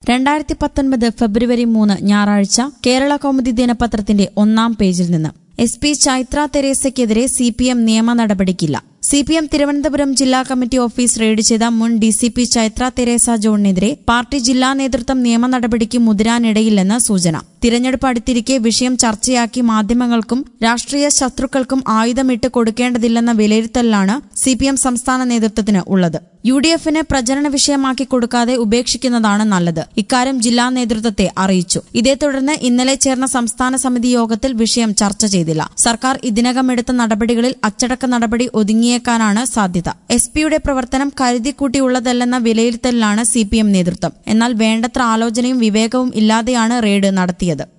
രണ്ടായിരത്തി പത്തൊൻപത് ഫെബ്രുവരി മൂന്ന് ഞായറാഴ്ച കേരള കൗമുദി ദിനപത്രത്തിന്റെ ഒന്നാം പേജിൽ നിന്ന് എസ് പി ചൈത്ര തെരേസയ്ക്കെതിരെ സി പി എം നിയമ നടപടിക്കില്ല സി പി എം തിരുവനന്തപുരം ജില്ലാ കമ്മിറ്റി ഓഫീസ് റെയ്ഡ് ചെയ്ത മുൻ D C P Chaithra Teresa ജോണിനെതിരെ പാർട്ടി ജില്ലാ നേതൃത്വം നിയമ നടപടിക്ക് മുതിരാനിടയില്ലെന്ന് സൂചന തിരഞ്ഞെടുപ്പ് അടുത്തിരിക്കെ വിഷയം ചർച്ചയാക്കി മാധ്യമങ്ങൾക്കും രാഷ്ട്രീയ ശത്രുക്കൾക്കും ആയുധമിട്ട് കൊടുക്കേണ്ടതില്ലെന്ന വിലയിരുത്തലിലാണ് സി പി എം സംസ്ഥാന നേതൃത്വത്തിന് ഉള്ളത് യു ഡി എഫിന് പ്രചരണ വിഷയമാക്കി കൊടുക്കാതെ ഉപേക്ഷിക്കുന്നതാണ് നല്ലത് ഇക്കാര്യം ജില്ലാ നേതൃത്വത്തെ അറിയിച്ചു ഇതേ തുടർന്ന് ഇന്നലെ ചേർന്ന സംസ്ഥാന സമിതി യോഗത്തിൽ വിഷയം ചർച്ച ചെയ്തില്ല സർക്കാർ ഇതിനകം എടുത്ത നടപടികളിൽ അച്ചടക്ക നടപടി ഒതുങ്ങിയേക്കാനാണ് സാധ്യത എസ് പിയുടെ പ്രവർത്തനം കരുതിക്കൂട്ടിയുള്ളതല്ലെന്ന വിലയിരുത്തലിലാണ് സി പി എം നേതൃത്വം എന്നാൽ വേണ്ടത്ര ആലോചനയും വിവേകവും ഇല്ലാതെയാണ് റെയ്ഡ് നടത്തിയത്